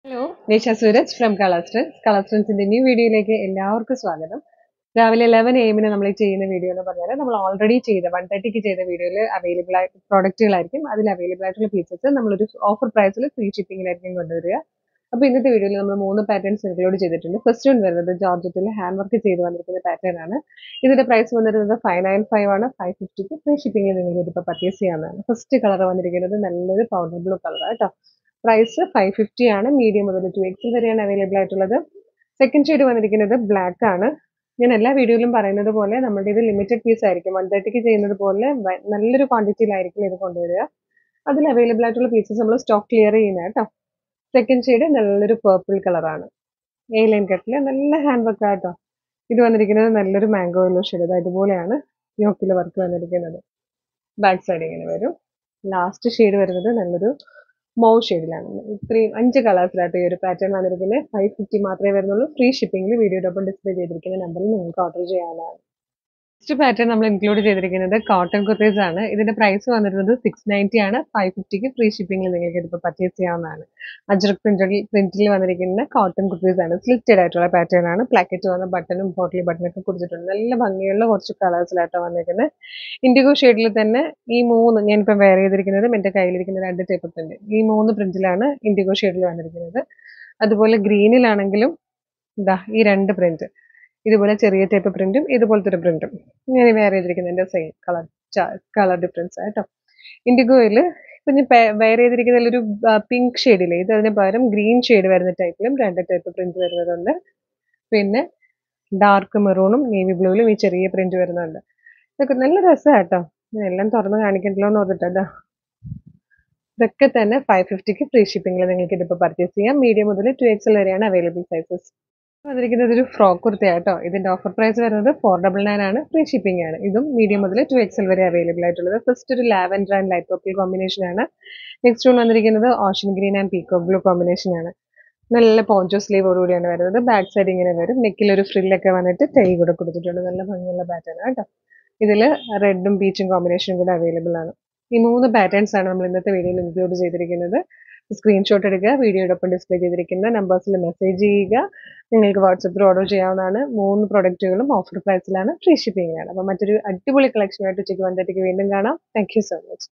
hello Nisha Sooraj from കളർസ്റ്റൻസ് കളർസ്റ്റൻസിന്റെ new വീഡിയോയിലേക്ക് എല്ലാവർക്കും സ്വാഗതം രാവിലെ ലെവൻ എമ്മിന് നമ്മൾ ഈ ചെയ്യുന്ന വീഡിയോ എന്ന് പറഞ്ഞാൽ നമ്മൾ ഓൾറെഡി ചെയ്ത വൺ തേർട്ടിക്ക് ചെയ്ത വീഡിയോയിൽ അവൈലബിൾ ആയ പ്രോഡക്റ്റുകളായിരിക്കും അതിൽ അവൈലബിൾ ആയിട്ടുള്ള പീസസ് നമ്മളൊരു ഓഫർ പ്രൈസിൽ ഫ്രീ ഷിപ്പിംഗിലായിരിക്കും കൊണ്ടുവരിക അപ്പോൾ ഇന്നത്തെ വീഡിയോയിൽ നമ്മൾ മൂന്ന് പാറ്റേൺസ് ഇൻക്ലൂഡ് ചെയ്തിട്ടുണ്ട് ഫസ്റ്റ് വൺ വരുന്നത് ജോർജറ്റിൽ ഹാൻഡ് വർക്ക് ചെയ്ത് വന്നിരിക്കുന്ന പാറ്റേൺ ആണ് ഇതിന്റെ പ്രൈസ് വന്നിരുന്നത് ഫൈവ് നയൻ ഫൈവ് ആണ് ഫൈവ് ഫിഫ്റ്റിക്ക് ഫ്രീ ഷിപ്പിംഗിൽ നിങ്ങൾക്ക് ഇതിപ്പോൾ പർച്ചേസ് ചെയ്യാവുന്നതാണ് ഫസ്റ്റ് കളർ വന്നിരിക്കുന്നത് നല്ലൊരു പൗഡർ ബ്ലൂ കളർ കേട്ടോ പ്രൈസ് ഫൈവ് ഫിഫ്റ്റി ആണ് മീഡിയം മുതൽ ടു എക്സിൽ വരെയാണ് അവൈലബിൾ ആയിട്ടുള്ളത് സെക്കൻഡ് ഷെയ്ഡ് വന്നിരിക്കുന്നത് ബ്ലാക്ക് ആണ് ഞാൻ എല്ലാ വീഡിയോയിലും പറയുന്നത് പോലെ നമ്മുടെ ഇത് ലിമിറ്റഡ് പീസ് ആയിരിക്കും വൺ തേർട്ടിക്ക് ചെയ്യുന്നത് പോലെ വ- നല്ലൊരു ക്വാണ്ടിറ്റിയിലായിരിക്കും ഇത് കൊണ്ടുവരിക അതിൽ അവൈലബിൾ ആയിട്ടുള്ള പീസസ് നമ്മൾ സ്റ്റോക്ക് ക്ലിയർ ചെയ്യുന്ന കേട്ടോ സെക്കൻഡ് ഷെയ്ഡ് നല്ലൊരു പേർപ്പിൾ കളറാണ് എ ലൈൻ കട്ടില് നല്ല ഹാൻഡ് വർക്ക് ആട്ടോ ഇത് വന്നിരിക്കുന്നത് നല്ലൊരു മാംഗോ യെല്ലോ ഷെയ്ഡ് അതുപോലെയാണ് യോക്കിൽ വർക്ക് വന്നിരിക്കുന്നത് ബാക്ക് സൈഡ് ഇങ്ങനെ വരും ലാസ്റ്റ് ഷെയ്ഡ് വരുന്നത് നല്ലൊരു മൗ ഷെയ്ഡിലാണ് ഇത്രയും അഞ്ച് കളേഴ്സിലായിട്ട് ഈ ഒരു പാറ്റേൺ വന്നിരിക്കുന്നത് ഫൈവ് ഫിഫ്റ്റി മാത്രമേ വരുന്നുള്ളൂ ഫ്രീ ഷിപ്പിംഗിൽ വീഡിയോടൊപ്പം ഡിസ്പ്ലേ ചെയ്തിരിക്കുന്ന നമ്പറിൽ നിങ്ങൾക്ക് ഓർഡർ ചെയ്യാവുന്നതാണ് നെക്സ്റ്റ് പാറ്റേൺ നമ്മൾ ഇൻക്ലൂഡ് ചെയ്തിരിക്കുന്നത് കോട്ടൺ കുർത്തീസ് ആണ് ഇതിന്റെ പ്രൈസ് വന്നിരുന്നത് സിക്സ് നയൻറ്റി ആണ് ഫൈവ് ഫിഫ്റ്റിക്ക് ഫ്രീ ഷിപ്പിംഗിൽ നിങ്ങൾക്ക് ഇതിപ്പോൾ പർച്ചേസ് ചെയ്യാവുന്നതാണ് അജ്രക് പ്രിന്റിൽ പ്രിന്റിൽ വന്നിരിക്കുന്ന കോട്ടൺ കുർത്തീസ് ആണ് സ്ലിറ്റഡ് ആയിട്ടുള്ള പാറ്റേൺ ആണ് പ്ലാക്കറ്റ് വന്ന ബട്ടണും പോട്ടലി ബട്ടണൊക്കെ കൊടുത്തിട്ടുണ്ട് നല്ല ഭംഗിയുള്ള കുറച്ച് കളേഴ്സിലായിട്ടോ വന്നിരിക്കുന്നത് ഇൻഡിഗോ ഷെയ്ഡിൽ തന്നെ ഈ മൂന്ന് ഞാനിപ്പോൾ വെയർ ചെയ്തിരിക്കുന്നതും എൻ്റെ കയ്യിലിരിക്കുന്ന രണ്ട് ടൈപ്പ് പ്രിന്റ് ഈ മൂന്ന് പ്രിന്റിലാണ് ഇൻഡിഗോ ഷെയ്ഡിൽ വന്നിരിക്കുന്നത് അതുപോലെ ഗ്രീനിലാണെങ്കിലും ഇതാ ഈ രണ്ട് പ്രിന്റ് ഇതുപോലെ ചെറിയ ടൈപ്പ് പ്രിന്റും ഇതുപോലത്തെ ഒരു പ്രിന്റും ഞാൻ വെയർ ചെയ്തിരിക്കുന്നതിന്റെ സെയിം കളർ കളർ ഡിഫറൻസ് ആയിട്ടോ ഇൻഡിഗോയിൽ ഇപ്പം ഞാൻ വെയർ ചെയ്തിരിക്കുന്നതിൽ ഒരു പിങ്ക് ഷെയ്ഡില്ലേ ഇത് അതിന് പകരം ഗ്രീൻ ഷെയ്ഡ് വരുന്ന ടൈപ്പിലും രണ്ട് ടൈപ്പ് പ്രിന്റ് വരുന്നതുണ്ട് പിന്നെ ഡാർക്ക് മെറൂണും നേവി ബ്ലൂവിലും ഈ ചെറിയ പ്രിന്റ് വരുന്നുണ്ട് ഇതൊക്കെ നല്ല രസമാണ് കേട്ടോ എല്ലാം തുറന്ന് കാണിക്കണ്ടല്ലോ എന്ന് ഓർത്തിട്ടാ ഇതൊക്കെ തന്നെ ഫൈവ് ഫിഫ്റ്റിക്ക് ഫ്രീ ഷിപ്പിംഗിൽ നിങ്ങൾക്ക് ഇതിപ്പോൾ പർച്ചേസ് ചെയ്യാം മീഡിയം മുതൽ ടു എക്സൽ വരെയാണ് അവൈലബിൾ സൈസസ് വന്നിരിക്കുന്നത് ഒരു ഫ്രോക്ക് കുർത്തയാട്ടോ ഇതിന്റെ ഓഫർ പ്രൈസ് വരുന്നത് ഫോർ ഡബിൾ നയൻ ആണ് ഫ്രീ ഷിപ്പിംഗ് ആണ് ഇതും മീഡിയം മുതൽ ടു എക്സൽ വരെ അവൈലബിൾ ആയിട്ടുള്ളത് ഫസ്റ്റ് ഒരു lavender and light purple combination ആണ് നെക്സ്റ്റ് വൺ വന്നിരിക്കുന്നത് ocean green and peacock blue combination ആണ് നല്ല പോഞ്ചോ സ്ലീവോടുകൂടിയാണ് വരുന്നത് ബാക്ക് സൈഡ് ഇങ്ങനെ വരും നെക്കിൽ ഒരു ഫ്രില്ലൊക്കെ വന്നിട്ട് ടൈ കൂടെ കൊടുത്തിട്ടുണ്ട് നല്ല ഭംഗിയുള്ള പാറ്റേൺ കേട്ടോ ഇതിൽ റെഡും പീച്ചും കോമ്പിനേഷനും കൂടെ അവൈലബിൾ ആണ് ഈ മൂന്ന് പാറ്റേൺസ് ആണ് നമ്മൾ ഇന്നത്തെ വീഡിയോയിൽ ഇൻക്ലൂഡ് ചെയ്തിരിക്കുന്നത് സ്ക്രീൻഷോട്ട് എടുക്കുക വീഡിയോടൊപ്പം ഡിസ്പ്ലേ ചെയ്തിരിക്കുന്ന നമ്പേഴ്സിൽ മെസ്സേജ് ചെയ്യുക നിങ്ങൾക്ക് വാട്സപ്പിൽ ഓർഡർ ചെയ്യാവുന്നതാണ് മൂന്ന് പ്രൊഡക്റ്റുകളും ഓഫർ പ്രൈസിലാണ് ഫ്രീ ഷിപ്പിംഗിലാണ് അപ്പോൾ മറ്റൊരു അടിപൊളി കളക്ഷനുമായിട്ട് ഉച്ചയ്ക്ക് വന്നിട്ടേക്ക് വീണ്ടും കാണാം താങ്ക് യു സോ മച്ച്